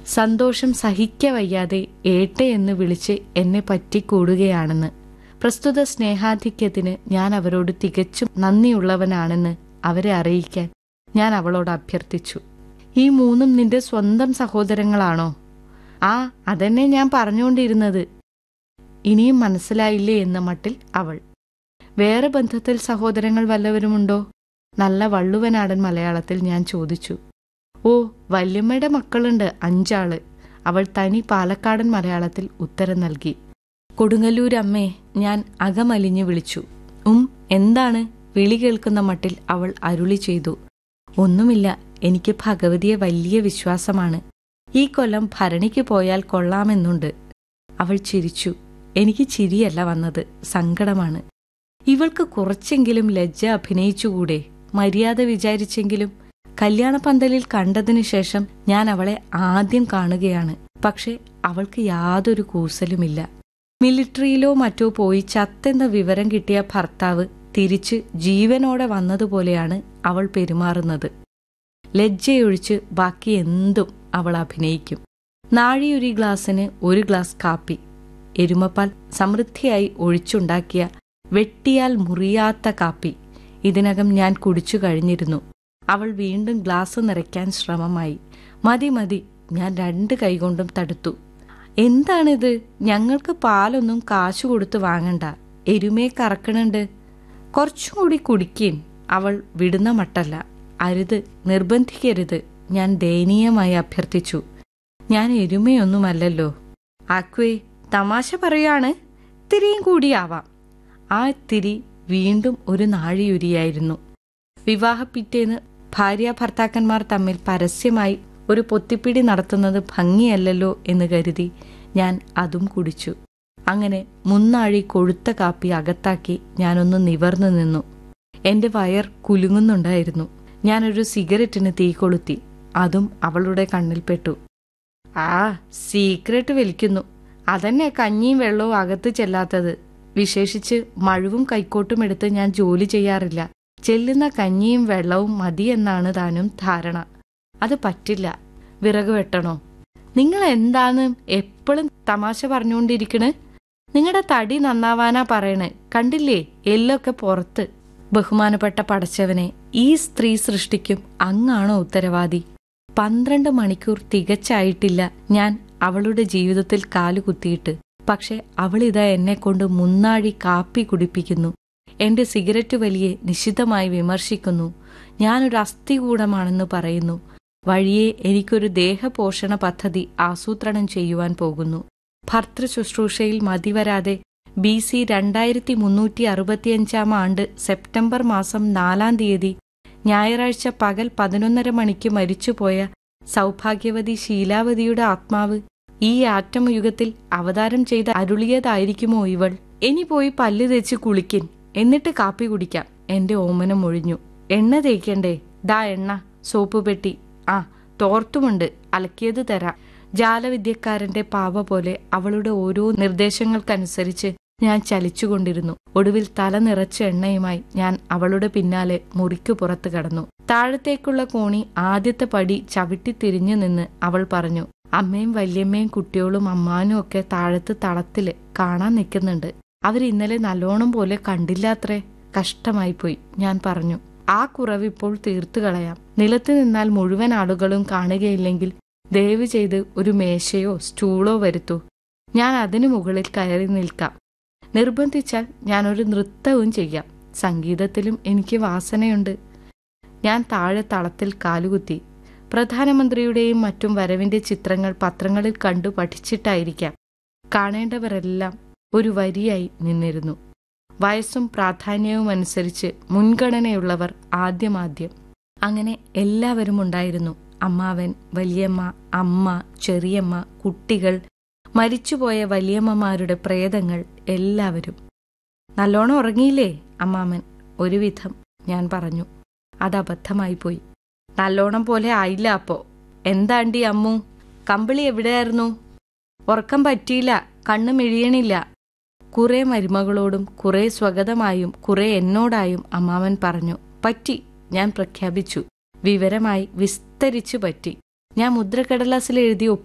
സന്തോഷം സഹിക്കവയ്യാതെ ഏട്ടെ എന്ന് വിളിച്ച് എന്നെ പറ്റിക്കൂടുകയാണെന്ന് പ്രസ്തുത സ്നേഹാധിക്യത്തിന് ഞാൻ അവരോട് തികച്ചും നന്ദിയുള്ളവനാണെന്ന് അവരെ അറിയിക്കാൻ ഞാൻ അവളോട് അഭ്യർത്ഥിച്ചു ഈ മൂന്നും നിന്റെ സ്വന്തം സഹോദരങ്ങളാണോ ആ അതന്നെ ഞാൻ പറഞ്ഞുകൊണ്ടിരുന്നത് ഇനിയും മനസ്സിലായില്ലേ എന്ന മട്ടിൽ അവൾ വേറെ ബന്ധത്തിൽ സഹോദരങ്ങൾ വല്ലവരുമുണ്ടോ നല്ല വള്ളുവനാടൻ മലയാളത്തിൽ ഞാൻ ചോദിച്ചു ഓ വല്യമ്മയുടെ മക്കളുണ്ട് അഞ്ചാള് അവൾ തനി പാലക്കാടൻ മലയാളത്തിൽ ഉത്തരം നൽകി കൊടുങ്ങല്ലൂരമ്മേ ഞാൻ അകമലിഞ്ഞു വിളിച്ചു ഉം എന്താണ് വിളി കേൾക്കുന്ന മട്ടിൽ അവൾ അരുളി ചെയ്തു ഒന്നുമില്ല എനിക്ക് ഭഗവതിയെ വലിയ വിശ്വാസമാണ് ഈ കൊല്ലം ഭരണിക്ക് പോയാൽ കൊള്ളാമെന്നുണ്ട് അവൾ ചിരിച്ചു എനിക്ക് ചിരിയല്ല വന്നത് സങ്കടമാണ് ഇവൾക്ക് കുറച്ചെങ്കിലും ലജ്ജ അഭിനയിച്ചുകൂടെ മര്യാദ വിചാരിച്ചെങ്കിലും കല്യാണപന്തലിൽ കണ്ടതിനു ശേഷം ഞാൻ അവളെ ആദ്യം കാണുകയാണ് പക്ഷെ അവൾക്ക് യാതൊരു കൂസലുമില്ല മിലിറ്ററിയിലോ മറ്റോ പോയി ചത്തെന്ന വിവരം കിട്ടിയ ഭർത്താവ് തിരിച്ച് ജീവനോടെ വന്നതുപോലെയാണ് അവൾ പെരുമാറുന്നത് ലജ്ജയൊഴിച്ച് ബാക്കി എന്തും അവൾ അഭിനയിക്കും നാഴിയൊരു ഗ്ലാസ്സിന് ഒരു ഗ്ലാസ് കാപ്പി എരുമപ്പാൽ സമൃദ്ധിയായി ഒഴിച്ചുണ്ടാക്കിയ വെട്ടിയാൽ മുറിയാത്ത കാപ്പി ഇതിനകം ഞാൻ കുടിച്ചു കഴിഞ്ഞിരുന്നു അവൾ വീണ്ടും ഗ്ലാസ് നിറയ്ക്കാൻ ശ്രമമായി മതി മതി ഞാൻ രണ്ട് കൈകൊണ്ടും തടുത്തു എന്താണിത് ഞങ്ങൾക്ക് പാലൊന്നും കാശു കൊടുത്ത് വാങ്ങണ്ട എരുമയെ കറക്കണുണ്ട് കുറച്ചും കൂടി കുടിക്കേൻ അവൾ വിടുന്ന മട്ടല്ല അരുത് നിർബന്ധിക്കരുത് ഞാൻ ദയനീയമായി അഭ്യർത്ഥിച്ചു ഞാൻ എരുമയൊന്നുമല്ലല്ലോ ആക്വേ തമാശ പറയാണ് തിരിയും കൂടിയാവാം ആ തിരി വീണ്ടും ഒരു നാഴിയുരിയായിരുന്നു വിവാഹപ്പിറ്റേന്ന് ഭാര്യ ഭർത്താക്കന്മാർ തമ്മിൽ പരസ്യമായി ഒരു പൊത്തിപ്പിടി നടത്തുന്നത് ഭംഗിയല്ലല്ലോ എന്ന് കരുതി ഞാൻ അതും കുടിച്ചു അങ്ങനെ മുന്നാഴി കൊഴുത്ത കാപ്പി അകത്താക്കി ഞാനൊന്ന് നിവർന്നു നിന്നു എന്റെ വയർ കുലുങ്ങുന്നുണ്ടായിരുന്നു ഞാനൊരു സിഗരറ്റിന് തീ കൊളുത്തി അതും അവളുടെ കണ്ണിൽപ്പെട്ടു ആ സീക്രട്ട് വലിക്കുന്നു അതന്നെ കഞ്ഞിയും വെള്ളവും അകത്ത് ചെല്ലാത്തത് വിശേഷിച്ച് മഴുവും കൈക്കോട്ടും എടുത്ത് ഞാൻ ജോലി ചെയ്യാറില്ല ചെല്ലുന്ന കഞ്ഞിയും വെള്ളവും മതിയെന്നാണ് താനും ധാരണ അത് പറ്റില്ല വിറക് വെട്ടണോ നിങ്ങൾ എന്താണ് എപ്പോഴും തമാശ പറഞ്ഞുകൊണ്ടിരിക്കണ് നിങ്ങളുടെ തടി നന്നാവാനാ പറയണേ കണ്ടില്ലേ എല്ലൊക്കെ പുറത്ത് ബഹുമാനപ്പെട്ട പടച്ചവനെ ഈ സ്ത്രീ സൃഷ്ടിക്കും അങ്ങാണോ ഉത്തരവാദി പന്ത്രണ്ട് മണിക്കൂർ തികച്ചായിട്ടില്ല ഞാൻ അവളുടെ ജീവിതത്തിൽ കാലുകുത്തിയിട്ട് പക്ഷെ അവളിതാ എന്നെ കൊണ്ട് മുന്നാഴി കാപ്പി കുടിപ്പിക്കുന്നു എന്റെ സിഗരറ്റ് വലിയെ നിശിതമായി വിമർശിക്കുന്നു ഞാനൊരു അസ്ഥികൂടമാണെന്ന് പറയുന്നു വഴിയെ എനിക്കൊരു ദേഹപോഷണ പദ്ധതി ആസൂത്രണം ചെയ്യുവാൻ പോകുന്നു ഭർത്തൃ ശുശ്രൂഷയിൽ മതിവരാതെ ബി സി രണ്ടായിരത്തി മുന്നൂറ്റി അറുപത്തിയഞ്ചാം ആണ്ട് സെപ്റ്റംബർ മാസം നാലാം തീയതി ഞായറാഴ്ച പകൽ പതിനൊന്നര മണിക്ക് മരിച്ചുപോയ സൗഭാഗ്യവതി ശീലാവതിയുടെ ആത്മാവ് ഈ ആറ്റമയുഗത്തിൽ അവതാരം ചെയ്ത് അരുളിയതായിരിക്കുമോ ഇവൾ ഇനി പോയി പല്ല് തേച്ച് കുളിക്കിൻ എന്നിട്ട് കാപ്പി കുടിക്കാം എന്റെ ഓമനം ഒഴിഞ്ഞു എണ്ണ തേക്കണ്ടേ ദാ എണ്ണ സോപ്പ് പെട്ടി ആ തോർത്തുമുണ്ട് അലക്കിയത് തരാം ജാലവിദ്യക്കാരന്റെ പാവ പോലെ അവളുടെ ഓരോ നിർദ്ദേശങ്ങൾക്കനുസരിച്ച് ഞാൻ ചലിച്ചുകൊണ്ടിരുന്നു ഒടുവിൽ തല നിറച്ച എണ്ണയുമായി ഞാൻ അവളുടെ പിന്നാലെ മുറിക്കു പുറത്തു കടന്നു താഴത്തേക്കുള്ള കോണി ആദ്യത്തെ പടി ചവിട്ടി തിരിഞ്ഞു നിന്ന് അവൾ പറഞ്ഞു അമ്മയും വല്യമ്മയും കുട്ടികളും അമ്മാനും ഒക്കെ താഴത്ത് തളത്തില് കാണാൻ നിൽക്കുന്നുണ്ട് അവർ ഇന്നലെ നല്ലോണം പോലെ കണ്ടില്ലാത്രേ കഷ്ടമായിപ്പോയി ഞാൻ പറഞ്ഞു ആ കുറവ് ഇപ്പോൾ തീർത്തു കളയാം നിലത്ത് നിന്നാൽ മുഴുവൻ ആളുകളും കാണുകയില്ലെങ്കിൽ ദയവ് ചെയ്ത് ഒരു മേശയോ സ്റ്റൂളോ വരുത്തൂ ഞാൻ അതിനു മുകളിൽ കയറി നിൽക്കാം നിർബന്ധിച്ചാൽ ഞാനൊരു നൃത്തവും ചെയ്യാം സംഗീതത്തിലും എനിക്ക് വാസനയുണ്ട് ഞാൻ താഴെ തളത്തിൽ കാലുകുത്തി പ്രധാനമന്ത്രിയുടെയും മറ്റും വരവിന്റെ ചിത്രങ്ങൾ പത്രങ്ങളിൽ കണ്ടു പഠിച്ചിട്ടായിരിക്കാം കാണേണ്ടവരെല്ലാം ഒരു വരിയായി നിന്നിരുന്നു വയസ്സും പ്രാധാന്യവും അനുസരിച്ച് മുൻഗണനയുള്ളവർ ആദ്യമാദ്യം അങ്ങനെ എല്ലാവരും ഉണ്ടായിരുന്നു അമ്മാവൻ വലിയമ്മ അമ്മ ചെറിയമ്മ കുട്ടികൾ മരിച്ചുപോയ വലിയമ്മമാരുടെ പ്രേതങ്ങൾ എല്ലാവരും നല്ലോണം ഉറങ്ങിയില്ലേ അമ്മാമൻ ഒരുവിധം ഞാൻ പറഞ്ഞു അത് അബദ്ധമായി പോയി നല്ലോണം പോലെ ആയില്ല അപ്പോ എന്താണ്ടി അമ്മു കമ്പിളി എവിടെയായിരുന്നു ഉറക്കം പറ്റിയില്ല കണ്ണ് മിഴിയണില്ല കുറെ മരുമകളോടും കുറെ സ്വഗതമായും കുറെ എന്നോടായും അമ്മാവൻ പറഞ്ഞു പറ്റി ഞാൻ പ്രഖ്യാപിച്ചു വിവരമായി വിസ്തരിച്ചു പറ്റി ഞാൻ മുദ്രക്കടലാസിൽ എഴുതി